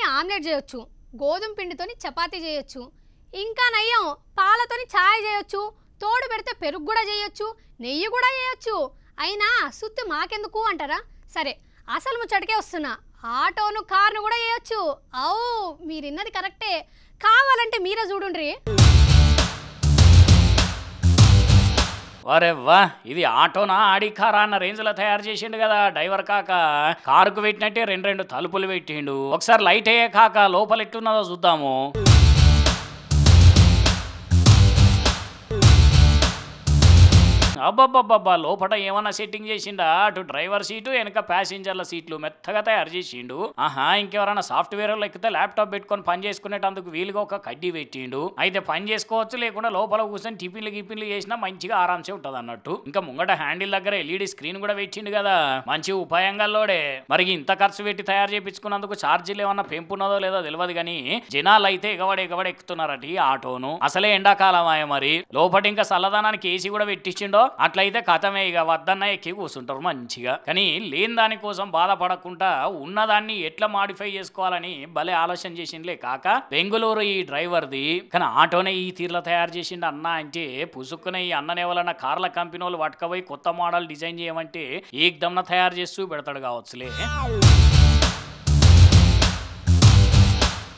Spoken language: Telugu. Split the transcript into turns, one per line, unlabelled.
ఆమ్లెట్ చేయొచ్చు గోధుమ పిండితోని చపాతీ చేయొచ్చు ఇంకా నయ్యం పాలతోని ఛాయ్ చేయొచ్చు తోడు పెడితే పెరుగు కూడా చేయొచ్చు నెయ్యి కూడా చేయొచ్చు అయినా సుత్తి మాకెందుకు అంటారా సరే అసలు ముచ్చటకే వస్తున్నా ఆటోను కార్ను కూడా చేయొచ్చు అవు మీరిన్నది కరెక్టే కావాలంటే మీరే చూడుండ్రి
వరే వా ఇది ఆటోనా ఆడి కారా అన్న రేంజ్ లో తయారు చేసిండు కదా డ్రైవర్ కాక కారుకు పెట్టినట్టే రెండు రెండు తలుపులు పెట్టిండు ఒకసారి లైట్ అయ్యే కాక లోపల ఎట్టున్నదో చూద్దాము అబ్బబ్బబ్బబ్బా లోపల ఏమన్నా సెట్టింగ్ చేసిండా అటు డ్రైవర్ సీటు వెనక ప్యాసింజర్ల సీట్లు మెత్తగా తయారు చేసిండు ఆహా ఇంకెవరైనా సాఫ్ట్వేర్ ఎక్కితే ల్యాప్టాప్ పెట్టుకొని పని చేసుకునేటందుకు వీలుగా ఒక కడ్డీ పెట్టిండు అయితే పని చేసుకోవచ్చు లేకుండా లోపల కూర్చొని టిఫిన్లు గిఫిన్లు చేసినా మంచిగా ఆరాంసే ఉంటది అన్నట్టు ఇంకా ముంగట హ్యాండిల్ దగ్గర ఎల్ఈడి స్క్రీన్ కూడా పెట్టిండు కదా మంచి ఉపాయంగాల్లోడే మరి ఇంత ఖర్చు పెట్టి తయారు చేయించుకున్నందుకు ఛార్జీలు ఏమన్నా పెంపున్నదో లేదో తెలియదు కానీ జనాలు అయితే ఎగబడి ఎగబడి ఎక్కుతున్నారట ఈ ఆటోను అసలే ఎండాకాలం ఆయ మరి లోపటి ఇంకా చల్లదనానికి ఏసీ కూడా పెట్టించిండో అట్లయితే కథమే ఇక వద్దన్న ఎక్కి కూర్చుంటారు మంచిగా కానీ లేని దానికోసం బాధపడకుండా ఉన్నదాన్ని ఎట్లా మాడిఫై చేసుకోవాలని భలే ఆలోచన చేసిండ్లే కాక బెంగళూరు ఈ డ్రైవర్ది కానీ ఆటోనే ఈ తీరులో తయారు చేసిండు అన్న అంటే పుసుక్కునే ఈ అన్ననే వలన కార్ల కంపెనీ వాళ్ళు పట్టుకపోయి కొత్త మోడల్ డిజైన్ చేయమంటే ఏకదమ్న తయారు చేస్తూ పెడతాడు కావచ్చులే